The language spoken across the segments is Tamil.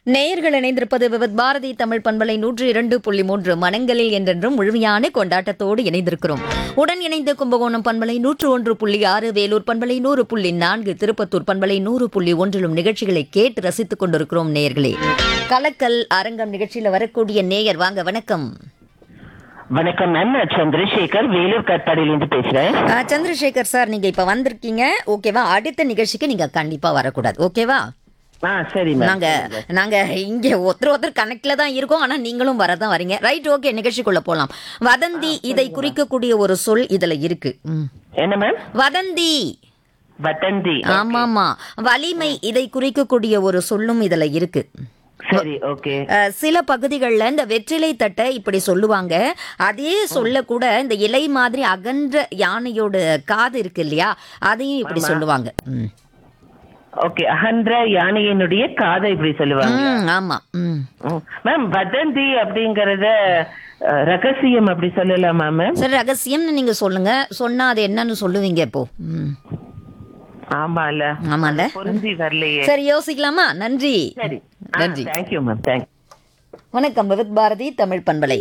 நேயர்கள் இணைந்திருப்பது விவத் பாரதி தமிழ் பண்பலை நூற்று இரண்டு புள்ளி மூன்று மனங்களில் என்றென்றும் முழுமையான கொண்டாட்டத்தோடு இணைந்திருக்கிறோம் உடன் இணைந்த கும்பகோணம் பண்பலை நூற்று ஒன்று புள்ளி ஆறு வேலூர் பண்பலை நூறு புள்ளி நான்கு திருப்பத்தூர் பண்பலை நூறு புள்ளி ஒன்றிலும் நிகழ்ச்சிகளை கேட்டு ரசித்துக் கொண்டிருக்கிறோம் நேயர்களே கலக்கல் அரங்கம் நிகழ்ச்சியில வரக்கூடிய நேயர் வாங்க வணக்கம் வணக்கம் மேம் நான் சந்திரசேகர் வேலூர் கட்பாடியிலிருந்து பேசுறேன் ஆ, சந்திரசேகர் சார் நீங்க இப்ப வந்திருக்கீங்க ஓகேவா அடுத்த நிகழ்ச்சிக்கு நீங்க கண்டிப்பா வரக்கூடாது ஓகேவா ஆ சரி மேம் நாங்க நாங்க இங்க ஒருத்தர் ஒருத்தர் கனெக்ட்ல தான் இருக்கோம் ஆனா நீங்களும் வரதான் வரீங்க ரைட் ஓகே நிகழ்ச்சிக்குள்ள போலாம் வதந்தி இதை குறிக்கக்கூடிய ஒரு சொல் இதுல இருக்கு ம். என்ன மேம் வதந்தி வதந்தி ஆமாமா வலிமை இதை குறிக்கக்கூடிய ஒரு சொல்லும் இதுல இருக்கு சரி ஓகே அஹ், சில பகுதிகளில் இந்த வெற்றிலை தட்டை இப்படி சொல்லுவாங்க அதே சொல்ல கூட இந்த இலை மாதிரி அகன்ற யானையோட காது இருக்கு இல்லையா அதையும் இப்படி சொல்லுவாங்க ம். ஓகே அகன்ற யானையினுடைய காதை இப்படி சொல்லுவாங்க ம், ஆமா ம் ம். மேம் வதந்தி அப்படிங்கறத அஹ், ரகசியம் அப்படி சொல்லலாமா மேம் சரி ரகசியம்னு நீங்க சொல்லுங்க சொன்னா அது என்னன்னு சொல்லுவீங்க இப்போ ம். ஆமால ஆமால பொருந்தி வரலையே சரி யோசிக்கலாமா நன்றி சரி நன்றி தேங்க்யூ மேம் தேங்க் வணக்கம் விவித் பாரதி தமிழ் பண்பலை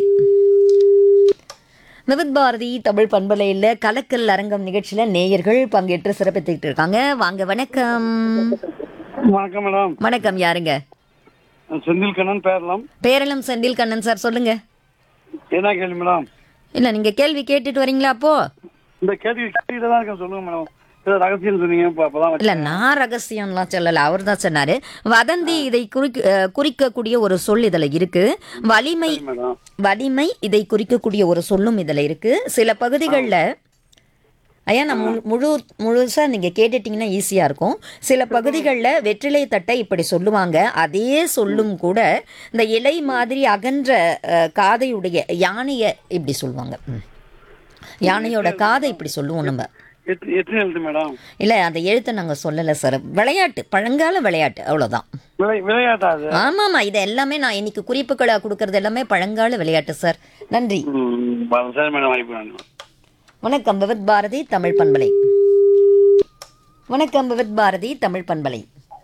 விவித் பாரதி தமிழ் பண்பலையில் கலக்கல் அரங்கம் நிகழ்ச்சியில நேயர்கள் பங்கேற்று சிறப்பித்துக்கிட்டு இருக்காங்க வாங்க வணக்கம் வணக்கம் மேடம் வணக்கம் யாருங்க நான் செந்தில் கண்ணன் பேரலாம் பேரளம் செந்தில் கண்ணன் சார் சொல்லுங்க என்ன கேள்வி மேடம் இல்ல நீங்க கேள்வி கேட்டுட்டு வரீங்களா அப்போ இந்த கேள்வி கேட்டுட்டு தான் இருக்கேன் சொல்லுங்க மேடம் ஏதோ ரகசியம் சொன்னீங்க இப்போ அப்பதான் இல்ல நான் ரகசியம்லாம் சொல்லல அவர் தான் சொன்னாரு வதந்தி இதை குறிக்க அஹ், குறிக்கக்கூடிய ஒரு சொல் இதுல இருக்கு வலிமை மேடம் வலிமை இதை குறிக்கக்கூடிய ஒரு சொல்லும் இதுல இருக்கு சில பகுதிகளில் ஐயா நான் முழு முழு முழுசா நீங்க கேட்டுட்டீங்கன்னா ஈஸியா இருக்கும் சில பகுதிகளில் வெற்றிலை தட்டை இப்படி சொல்லுவாங்க அதே சொல்லும் கூட இந்த இலை மாதிரி அகன்ற அஹ், காதையுடைய யானையை இப்படி சொல்லுவாங்க ம். யானையோட காதை இப்படி சொல்லுவோம் நம்ம எத்தனை எத்தனை எழுத்து மேடம் இல்லை அந்த எழுத்தை நாங்கள் சொல்லலை சார் விளையாட்டு பழங்கால விளையாட்டு அவ்வளோதான் விளை விளையாட்டா அது ஆமாம்மா இது எல்லாமே நான் இன்னைக்கு குறிப்புகளை கொடுக்கறது எல்லாமே பழங்கால விளையாட்டு சார் நன்றி ம், ப- சரி மேடம் வாய்ப்பு வேணும் வணக்கம் விவித் பாரதி தமிழ் பண்பலை வணக்கம் விவித் பாரதி தமிழ் பண்பலை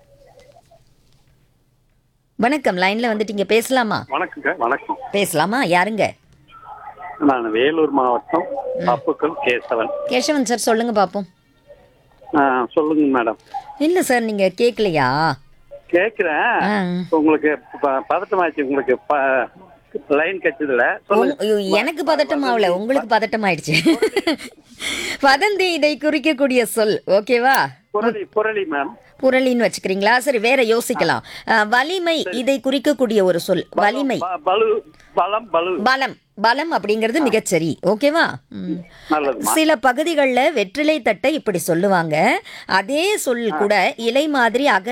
வணக்கம் லைன்ல வந்துட்டீங்க பேசலாமா வணக்கங்க வணக்கம் பேசலாமா யாருங்க நான் வேலூர் மாவட்டம் அப்புக்கல் கேசவன் கேசவன் சார் சொல்லுங்க பாப்போம் ஆ, சொல்லுங்க மேடம் இல்ல சார் நீங்க கேட்கலையா கேக்குறேன் ஆ. உங்களுக்கு ப- பதட்டமாச்சு உங்களுக்கு லைன் கச்சதுல சொல்லுங்க உங்க- ஐயோ, எனக்கு பதட்டம் ஆகல உங்களுக்கு பதட்டம் ஆயிடுச்சு வதந்தி இதை குறிக்கக்கூடிய சொல் ஓகேவா புரளி புரளி மேம் புரளின்னு வச்சுக்கிறீங்களா சரி வேற யோசிக்கலாம் அஹ், வலிமை இதை குறிக்கக்கூடிய ஒரு சொல் வலிமை ப- பலு பலம் பலு பலம் பலம் அப்படிங்கிறது மிகச்சரி ஓகேவா ம். நல்லதுமா சில பகுதிகளில் வெற்றிலை தட்டை இப்படி சொல்லுவாங்க அதே சொல் கூட இலை மாதிரி அக